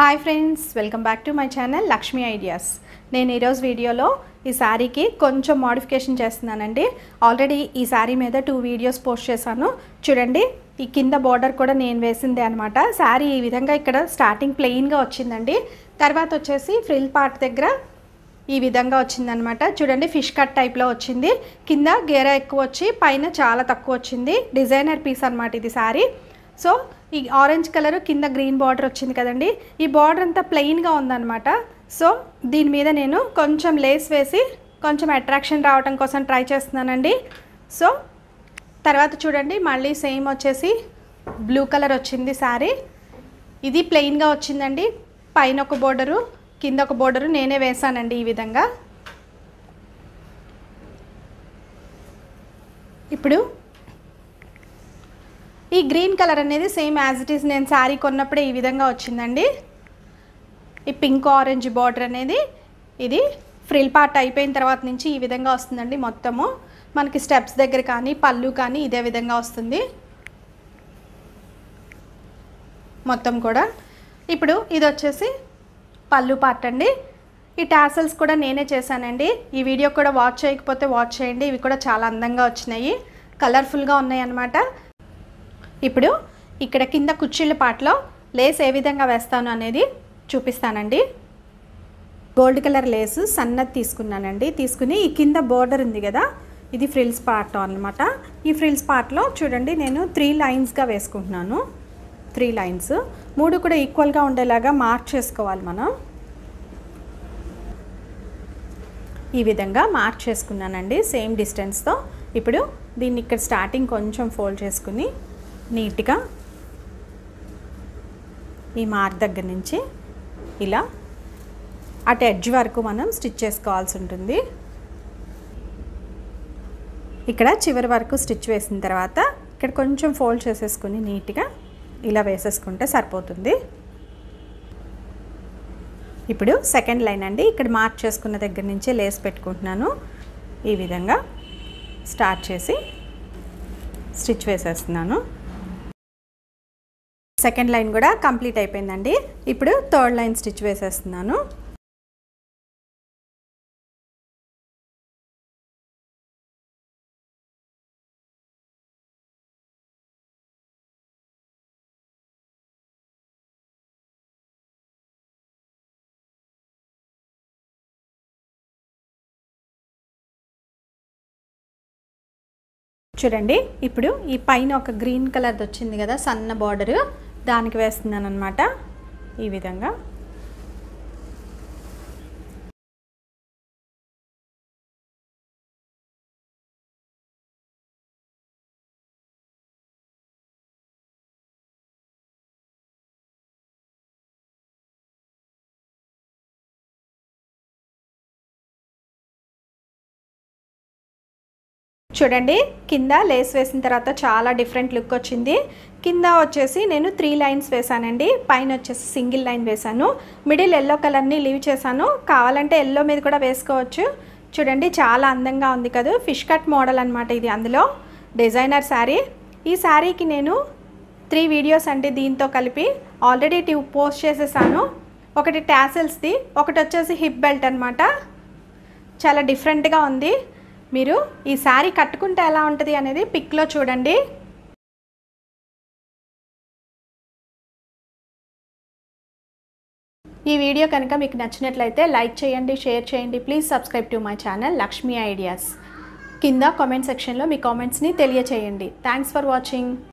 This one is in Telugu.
hi friends welcome back to my channel Lakshmi ideas నేను ఈరోజు వీడియోలో ఈ శారీకి కొంచెం మోడిఫికేషన్ చేస్తున్నానండి ఆల్రెడీ ఈ శారీ మీద టూ వీడియోస్ పోస్ట్ చేశాను చూడండి ఈ కింద బార్డర్ కూడా నేను వేసిందే అనమాట శారీ ఈ విధంగా ఇక్కడ స్టార్టింగ్ ప్లెయిన్గా వచ్చిందండి తర్వాత వచ్చేసి ఫ్రిల్ పార్ట్ దగ్గర ఈ విధంగా వచ్చిందనమాట చూడండి ఫిష్ కట్ టైప్లో వచ్చింది కింద గేర ఎక్కువ వచ్చి పైన చాలా తక్కువ వచ్చింది డిజైనర్ పీస్ అనమాట ఇది శారీ సో ఈ ఆరెంజ్ కలర్ కింద గ్రీన్ బార్డర్ వచ్చింది కదండి ఈ బార్డర్ అంతా ప్లెయిన్గా ఉందన్నమాట సో దీని మీద నేను కొంచెం లేస్ వేసి కొంచెం అట్రాక్షన్ రావడం కోసం ట్రై చేస్తున్నానండి సో తర్వాత చూడండి మళ్ళీ సేమ్ వచ్చేసి బ్లూ కలర్ వచ్చింది శారీ ఇది ప్లెయిన్గా వచ్చిందండి పైన ఒక బోర్డరు కింద ఒక బోర్డరు నేనే వేసానండి ఈ విధంగా ఇప్పుడు ఈ గ్రీన్ కలర్ అనేది సేమ్ యాజ్ ఇట్ ఈస్ నేను శారీ కొన్నప్పుడే ఈ విధంగా వచ్చిందండి ఈ పింక్ ఆరెంజ్ బార్డర్ అనేది ఇది ఫ్రిల్ పార్ట్ అయిపోయిన తర్వాత నుంచి ఈ విధంగా వస్తుందండి మొత్తము మనకి స్టెప్స్ దగ్గర కానీ పళ్ళు కానీ ఇదే విధంగా వస్తుంది మొత్తం కూడా ఇప్పుడు ఇది వచ్చేసి పళ్ళు పార్ట్ అండి ఈ టాసల్స్ కూడా నేనే చేశానండి ఈ వీడియో కూడా వాచ్ చేయకపోతే వాచ్ చేయండి ఇవి కూడా చాలా అందంగా వచ్చినాయి కలర్ఫుల్గా ఉన్నాయి అన్నమాట ఇప్పుడు ఇక్కడ కింద కుర్చీల పాటలో లేస్ ఏ విధంగా వేస్తాను అనేది చూపిస్తానండి గోల్డ్ కలర్ లేస్ సన్నది తీసుకున్నానండి తీసుకుని ఈ కింద బోర్డర్ ఉంది కదా ఇది ఫ్రిల్స్ పార్ట్ అనమాట ఈ ఫ్రిల్స్ పార్ట్లో చూడండి నేను త్రీ లైన్స్గా వేసుకుంటున్నాను త్రీ లైన్స్ మూడు కూడా ఈక్వల్గా ఉండేలాగా మార్క్ చేసుకోవాలి మనం ఈ విధంగా మార్క్ చేసుకున్నానండి సేమ్ డిస్టెన్స్తో ఇప్పుడు దీన్ని ఇక్కడ స్టార్టింగ్ కొంచెం ఫోల్డ్ చేసుకుని నీట్గా ఈ మార్క్ దగ్గర నుంచి ఇలా అటు ఎడ్జ్ వరకు మనం స్టిచ్ చేసుకోవాల్సి ఉంటుంది ఇక్కడ చివరి వరకు స్టిచ్ వేసిన తర్వాత ఇక్కడ కొంచెం ఫోల్డ్ చేసేసుకుని నీట్గా ఇలా వేసేసుకుంటే సరిపోతుంది ఇప్పుడు సెకండ్ లైన్ అండి ఇక్కడ మార్క్ చేసుకున్న దగ్గర నుంచే లేస్ పెట్టుకుంటున్నాను ఈ విధంగా స్టార్ట్ చేసి స్టిచ్ వేసేస్తున్నాను సెకండ్ లైన్ కూడా కంప్లీట్ అయిపోయిందండి ఇప్పుడు థర్డ్ లైన్ స్టిచ్ వేసేస్తున్నాను చూడండి ఇప్పుడు ఈ పైన ఒక గ్రీన్ కలర్ది వచ్చింది కదా సన్న బార్డర్ దానికి వేస్తున్నాను అనమాట ఈ విధంగా చూడండి కింద లేస్ వేసిన తర్వాత చాలా డిఫరెంట్ లుక్ వచ్చింది కింద వచ్చేసి నేను త్రీ లైన్స్ వేసానండి పైన వచ్చేసి సింగిల్ లైన్ వేసాను మిడిల్ ఎల్లో కలర్ని లీవ్ చేశాను కావాలంటే ఎల్లో మీద కూడా వేసుకోవచ్చు చూడండి చాలా అందంగా ఉంది కదా ఫిష్ కట్ మోడల్ అనమాట ఇది అందులో డిజైనర్ శారీ ఈ శారీకి నేను త్రీ వీడియోస్ అంటే దీంతో కలిపి ఆల్రెడీ టూ పోస్ట్ చేసేసాను ఒకటి ట్యాసిల్స్ది ఒకటి వచ్చేసి హిప్ బెల్ట్ అనమాట చాలా డిఫరెంట్గా ఉంది మీరు ఈ శారీ కట్టుకుంటే ఎలా ఉంటుంది అనేది పిక్లో చూడండి ఈ వీడియో కనుక మీకు నచ్చినట్లయితే లైక్ చేయండి షేర్ చేయండి please subscribe to my channel Lakshmi ideas కింద కామెంట్ సెక్షన్లో మీ కామెంట్స్ని తెలియచేయండి థ్యాంక్స్ ఫర్ వాచింగ్